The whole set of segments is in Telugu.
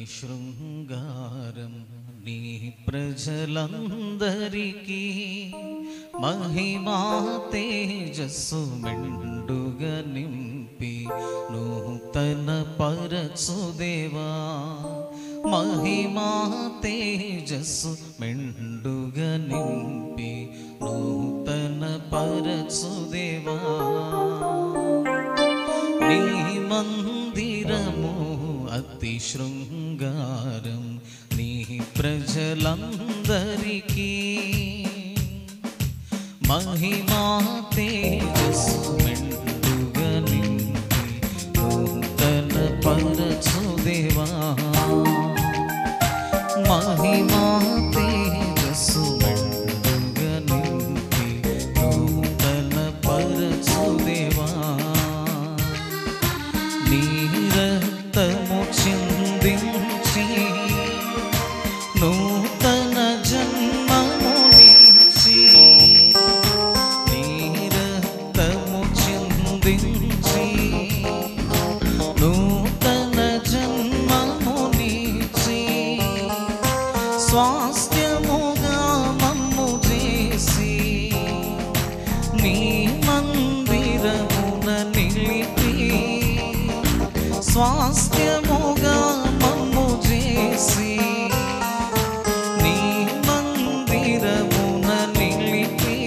శృంగారం నీ ప్రజలందరికీ మహిమా తేజస్సు మెండుగా నింపి నూతన పరచుదేవా మహిమా తేజస్సు మెండుగా నింపి నూతన పరచుదేవా నీ మందిరము అతి శృంగారం నీ ప్రజలందరికీ మహిమా తేజస్సు మెండుగా నింపి నూతన పరచుదేవా మహిమా తేజస్సు మెండుగా నింపి నూతన పరచుదేవా నీ రక్తము చిందించి నూతన జన్మమునిచి నీ రక్తము చిందించి నూతన జన్మమునిచి స్వాస్థ్యముగా మమ్ము చేసి నీ మందిరమున నిలిపి స్వాస్థ్యముగా మమ్ము చేసి నీ మందిరమున నిలిపి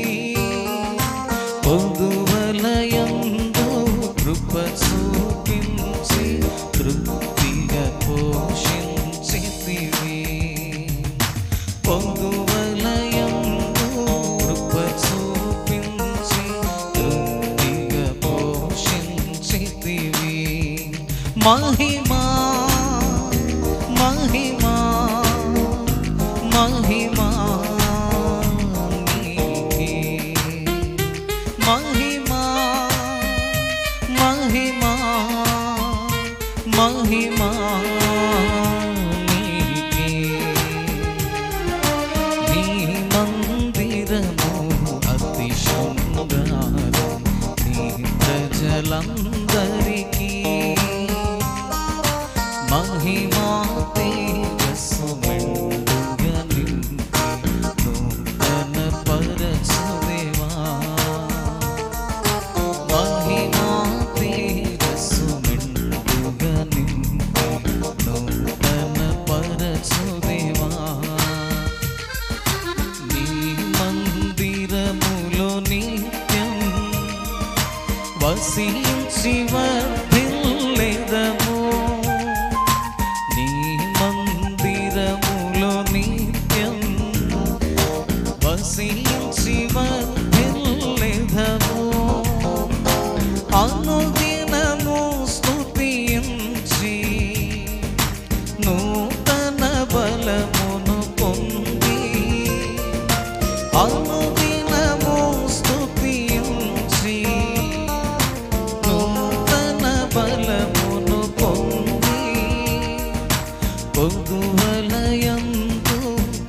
పొదువలయందు కృప చూపించి తృప్తిగా పోషించితివి పొందువలయందు కృప చూపించి తృప్తిగా పోషించితివి మహిమా మహిమా మహిమా నీకే. మహిమా మహిమా మహిమా నీకే. నీ మందిరము అతి శృంగారం నీ ప్రజలందరికీ మహిమా తేజస్సు మెండుగా నింపి నూతన పరచుదేవా మహిమా తేజస్సు మెండుగా నింపి నూతన పరచుదేవా నీ మందిరములో నిత్యం వసించి వర్ధిల్లెదము నీ మందిరములో నిత్యం వసించి వర్ధిల్లెదము అనుదినము స్తుతించి నూతన బలమును పొంది అనుదినము స్తుతించి నూతన బలమును పొంది పొందువలయందు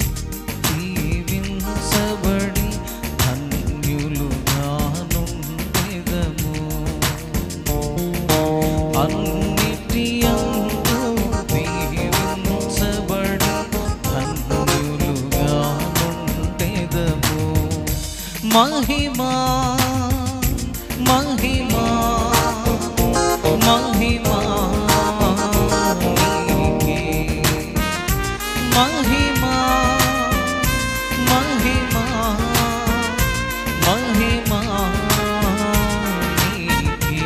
దీవించబడి ధన్యులుగా నుండెదము అన్నిటి యందు దీవించబడి ధన్యులుగా నుండెదము మహిమా మహిమా మహిమా నీకే. మహిమా మహిమా మహిమా నీకే.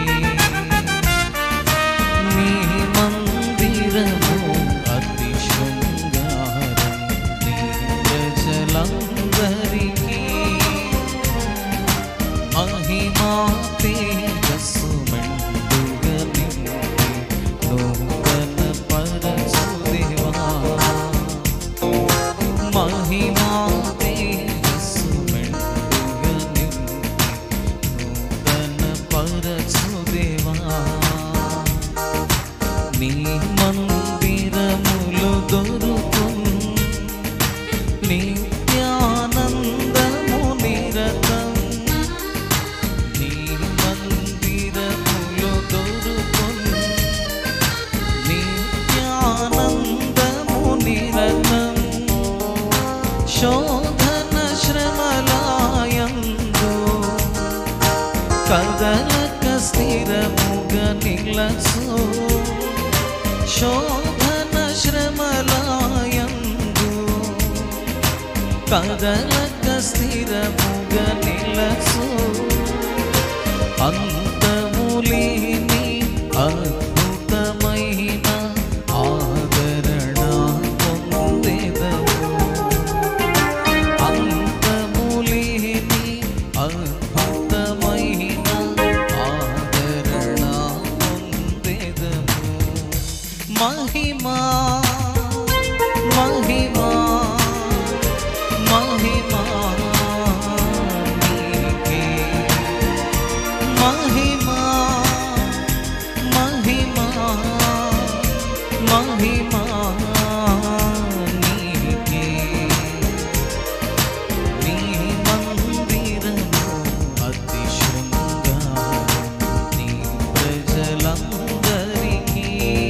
నీ మందిరము అతి శృంగారం నీ ప్రజలందరికీ మహిమా తేజస్సు మెండుగా నింపి కదలక స్థిరముగా నిలసు అంతములేని అద్భుతమైన ఆదరణ పొందెదము అంతములేని అద్భుతమైన ఆదరణ పొందెదము మహిమా మహిమా మహిమా నీకే మహిమా మహిమా మహిమా నీకే నీ మందిరము అతి శృంగారం నీ ప్రజలందరికీ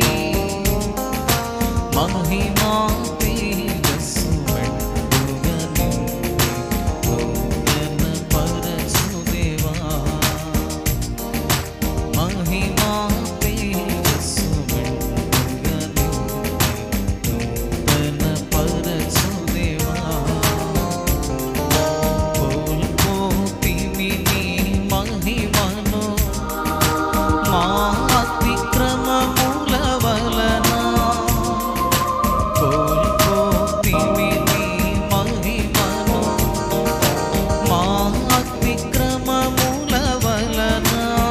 మహిమా తేజస్సు మెండుగా నిండి నూతన పరచుదేవా మహిమా తేజస్సు మెండుగా నిండి నూతన పరచుదేవా కోల్పోతిమి నీ మహిమను మా అతిక్రమముల వలన కోల్పోతిమి నీ మహిమను మా అతిక్రమముల వలన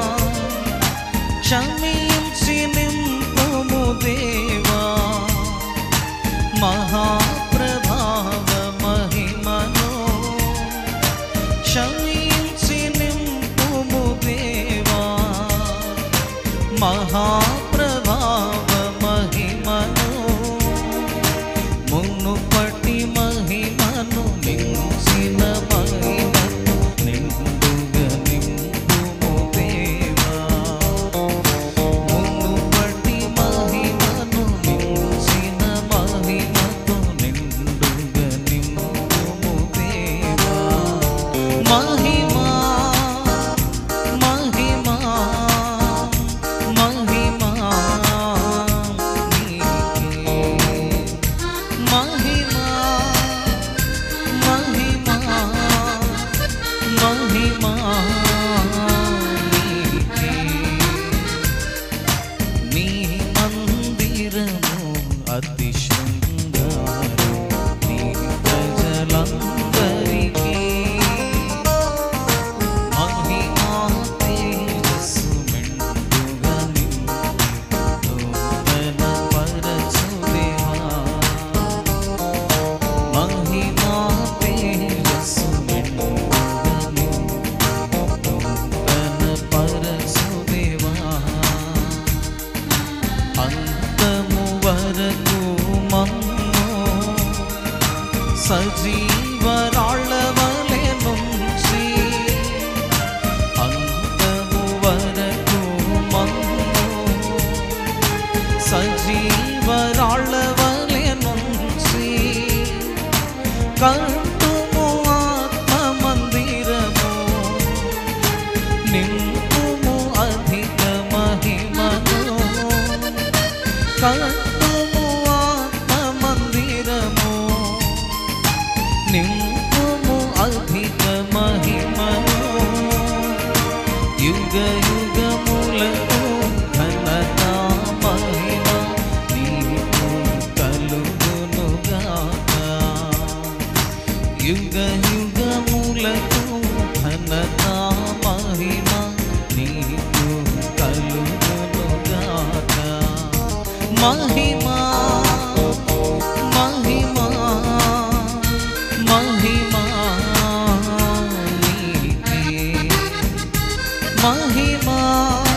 క్షమించి నింపుము దేవా మహాప్రభావ మహిమను క్షమించి నింపుము దేవా మహాప్రభావ మహిమను మునుపటి మహిమను మించిన మహిమను నిండుగా నింపుము దేవా మునుపటి మహిమను మించిన మహిమతో నిండుగా నింపుము దేవా మహిమా మహిమా మహిమా నీకే మహిమా మహిమా మహిమా నీకే నీ మందిరము అతి శృంగారం నీ ప్రజలందరికీ మహిమా తేజస్సు మెండుగా నిండి నూతన పరచుదేవా మహిమా తేజస్సు మెండుగా నిండి నూతన పరచుదేవా అంతము వరకు మమ్ము సజీవరాళ్ళ వలె నుంచి అంతము వరకు మమ్ము సజీవరాళ్ళ వలె నుంచి కట్టుము ఆత్మ మందిరము నింపుము అధిక మహిమను కట్టుము ఆత్మ మందిరము నింపుము అధిక మహిమను యుగ యుగములకు ఘనత మహిమ నీకు కలుగునుగాక యుగ యుగములకు ఘనత మహిమ నీకు కలుగునుగాక మహిమా మహిమా మహిమా నీకే మహిమా